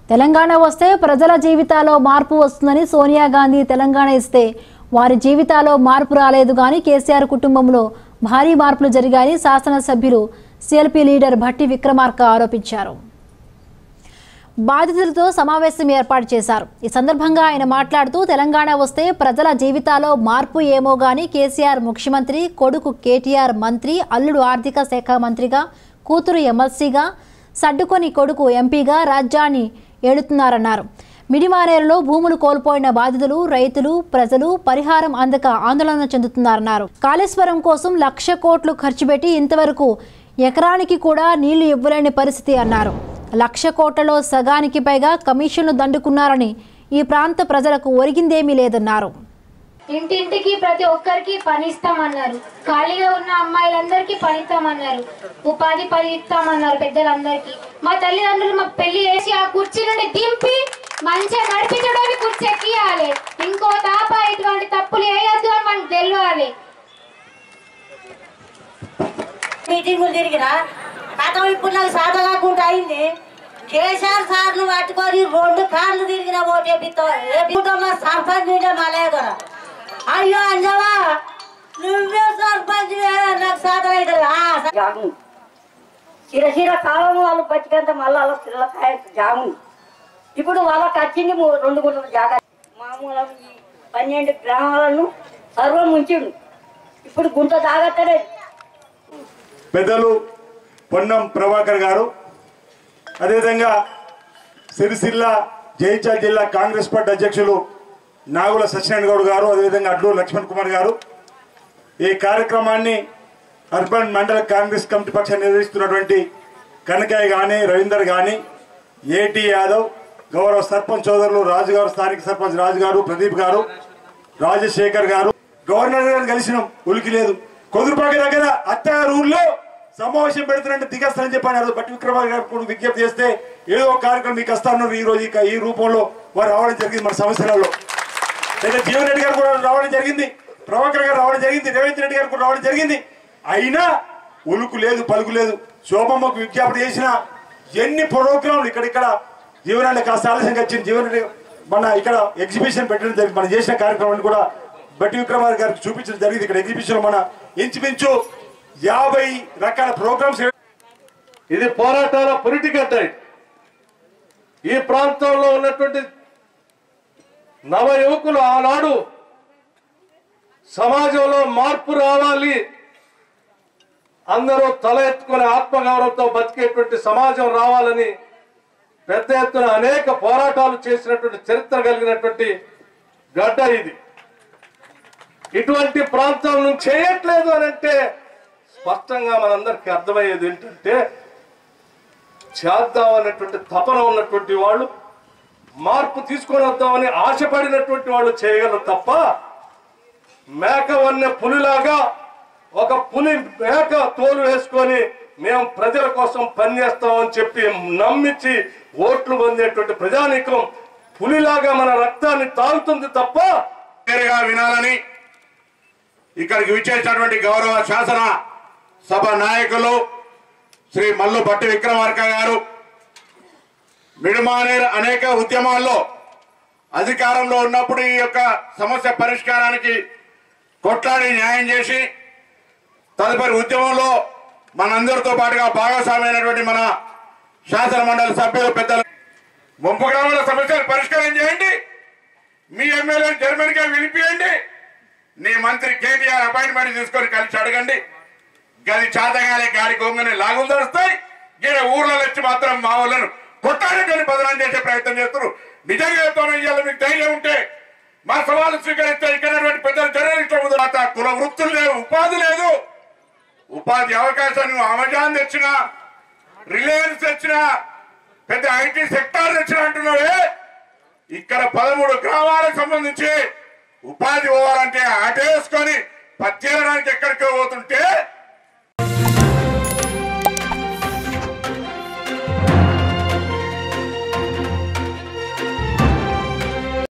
తెలంగాణ వస్తే ప్రజల జీవితాల్లో మార్పు వస్తుందని సోనియా గాంధీ తెలంగాణ ఇస్తే వారి జీవితాల్లో మార్పు రాలేదు కానీ కేసీఆర్ కుటుంబంలో భారీ మార్పులు జరిగాయని శాసనసభ్యులు సిఎల్పి లీడర్ భట్టి విక్రమార్క ఆరోపించారు బాధితులతో సమావేశం ఏర్పాటు చేశారు ఈ సందర్భంగా ఆయన మాట్లాడుతూ తెలంగాణ వస్తే ప్రజల జీవితాల్లో మార్పు ఏమో గాని కేసీఆర్ ముఖ్యమంత్రి కొడుకు కేటీఆర్ మంత్రి అల్లుడు ఆర్థిక శాఖ మంత్రిగా కూతురు ఎమ్మెల్సీగా సడ్డుకొని కొడుకు ఎంపీగా రాజ్యాన్ని ఏడుతున్నారన్నారు మిడిమానేరులో భూములు కోల్పోయిన బాధితులు రైతులు ప్రజలు పరిహారం అందక ఆందోళన చెందుతున్నారన్నారు కాళేశ్వరం కోసం లక్ష కోట్లు ఖర్చు పెట్టి ఇంతవరకు ఎకరానికి కూడా నీళ్లు ఇవ్వలేని పరిస్థితి అన్నారు లక్ష కోట్లలో సగానికి పైగా కమిషన్లు దండుకున్నారని ఈ ప్రాంత ప్రజలకు ఒరిగిందేమీ లేదన్నారు ఇంటింటికి ప్రతి ఒక్కరికి పని ఇస్తామన్నారు ఖాళీగా ఉన్న అమ్మాయిలందరికీ పని ఇస్తామన్నారు ఉపాధి పని ఇస్తామన్నారు పెద్దలందరికీ మా తల్లిదండ్రులు మా పెళ్లి చేసి ఆ కుర్చీ నుండి దింపి మంచిగా నడిపించడానికి కుర్చీ ఎక్కియాలి ఇంకో తాప ఇటువంటి తప్పులు వేయొద్దు అని మనకు తెలియాలి మీటింగులు తిరిగినా కథం ఇప్పుడు నాకు సాధ కాకుండా అయింది కేసీఆర్ సార్లు పట్టుకొని రెండు కార్లు తిరిగిన ఓటు వేపిస్తాం మా సర్పంచ్ ఉండే మలయదొర అయ్యో అంజవా నువ్వే సర్పంచ్ నాకు సాధన అవుతుంది జాము చిరచిర కాలం వాళ్ళు బతికంత మళ్ళీ వాళ్ళ పిల్లకాయ జాము ఇప్పుడు వాళ్ళకి వచ్చింది మూ- రెండు గుంటల జాగా మామూలు ఈ పన్నెండు గ్రామాలను సర్వం ఉంచిండు ఇప్పుడు గుంట తాగట్టలేదు పెద్దలు పొన్నం ప్రభాకర్ గారు అదేవిధంగా సిరిసిల్ల జైచాల్ జిల్లా కాంగ్రెస్ పార్టీ అధ్యక్షులు నాగుల సత్యనారాయణ గౌడ్ గారు అదేవిధంగా అడ్లూరు లక్ష్మణ్ కుమార్ గారు ఈ కార్యక్రమాన్ని అర్బన్ మండల కాంగ్రెస్ కమిటీ పక్షాన్ని నిర్వహిస్తున్నటువంటి కనకాయ్ కానీ రవీందర్ కానీ ఏటి యాదవ్ గౌరవ సర్పంచ్ సోదరులు రాజు గారు స్థానిక సర్పంచ్ రాజు గారు ప్రదీప్ గారు రాజశేఖర్ గారు గవర్నర్ గారిని కలిసినాం ఉలికి లేదు కొదురుపాక దగ్గర అత్తగారు ఊర్లో సమావేశం పెడుతున్నట్టు దిగస్తానని చెప్పాను బట్టి విక్రమార్ గారు కూడా విజ్ఞప్తి చేస్తే ఏదో ఒక కార్యక్రమం మీకు వస్తాను ఈ రోజు ఇక ఈ రూపంలో వారు రావడం జరిగింది మన సమస్యలలో లేదా జీవన్ రెడ్డి గారు కూడా రావడం జరిగింది ప్రభాకర్ గారు రావడం జరిగింది రేవంత్ రెడ్డి గారు కూడా రావడం జరిగింది అయినా ఉలుకు లేదు పలుకు లేదు శోభమ్మకు విజ్ఞాపన చేసిన ఎన్ని ప్రోగ్రాంలు ఇక్కడిక్కడ జీవనాన్ని కాస్త ఆలస్యంగా వచ్చింది జీవన్ రెడ్డి మన ఇక్కడ ఎగ్జిబిషన్ పెట్టడం జరిగింది మనం చేసిన కార్యక్రమాన్ని కూడా బట్టి విక్రమార్ గారికి చూపించడం జరిగింది ఇక్కడ ఎగ్జిబిషన్ మన ఇంచుమించు యాభై రకాల ప్రోగ్రామ్స్ ఇది పోరాటాల పొలిటికల్ టైం ఈ ప్రాంతంలో ఉన్నటువంటి నవ యువకులు ఆనాడు సమాజంలో మార్పు రావాలి అందరూ తల ఎత్తుకుని ఆత్మగౌరవంతో బతికేటువంటి సమాజం రావాలని పెద్ద ఎత్తున అనేక పోరాటాలు చేసినటువంటి చరిత్ర కలిగినటువంటి గడ్డ ఇది ఇటువంటి ప్రాంతం నుంచి చేయట్లేదు అని అంటే స్పష్టంగా మనందరికీ అర్థమయ్యేది ఏంటంటే చేద్దాం అన్నటువంటి తపన ఉన్నటువంటి వాళ్ళు మార్పు తీసుకొని వద్దామని ఆశపడినటువంటి వాళ్ళు చేయగలరు తప్ప మేక వన్నె పులిలాగా ఒక పులి మేక తోలు వేసుకొని మేము ప్రజల కోసం పనిచేస్తామని చెప్పి నమ్మించి ఓట్లు పొందేటువంటి ప్రజానీకం పులిలాగా మన రక్తాన్ని తాగుతుంది తప్ప నేరుగా వినాలని ఇక్కడికి విచ్చేసినటువంటి గౌరవ శాసన సభ నాయకులు శ్రీ మల్లు భట్టి విక్రమార్క గారు మిడుమానేర్ అనేక ఉద్యమాల్లో అధికారంలో ఉన్నప్పుడు ఈ యొక్క సమస్య పరిష్కారానికి కొట్లాడి న్యాయం చేసి తదుపరి ఉద్యమంలో మనందరితో పాటుగా భాగస్వామైనటువంటి మన శాసన మండలి సభ్యులు పెద్దలు ముంపు గ్రామాల సమస్యలు పరిష్కారం చేయండి మీ ఎమ్మెల్యే జర్మనీగా వినిపియండి నీ మంత్రి కేటీఆర్ అపాయింట్మెంట్ తీసుకొని కలిసి అడగండి గది చాతగానే గాడి గొంగని లాగులు దొరుకుతాయి ఈయన ఊర్లలో వచ్చి మాత్రం మా వాళ్ళను కొట్టాడని బదనాలు చేసే ప్రయత్నం చేస్తున్నారు నిజంగా చెప్తాను ఇవాళ మీకు ధైర్యం ఉంటే మా సవాలు స్వీకరిస్తే ఇక్కడ ఉన్నటువంటి పెద్దలు జర్నలిస్టుల ముందు తర్వాత కుల వృత్తులు లేవు ఉపాధి లేదు ఉపాధి అవకాశాన్ని అమెజాన్ తెచ్చినా రిలయన్స్ తెచ్చినా పెద్ద ఐటీ సెక్టార్ తెచ్చినా అంటున్నావే ఇక్కడ పదమూడు గ్రామాలకు సంబంధించి ఉపాధి పోవాలంటే ఆటేసుకొని పచ్చేరడానికి ఎక్కడికో పోతుంటే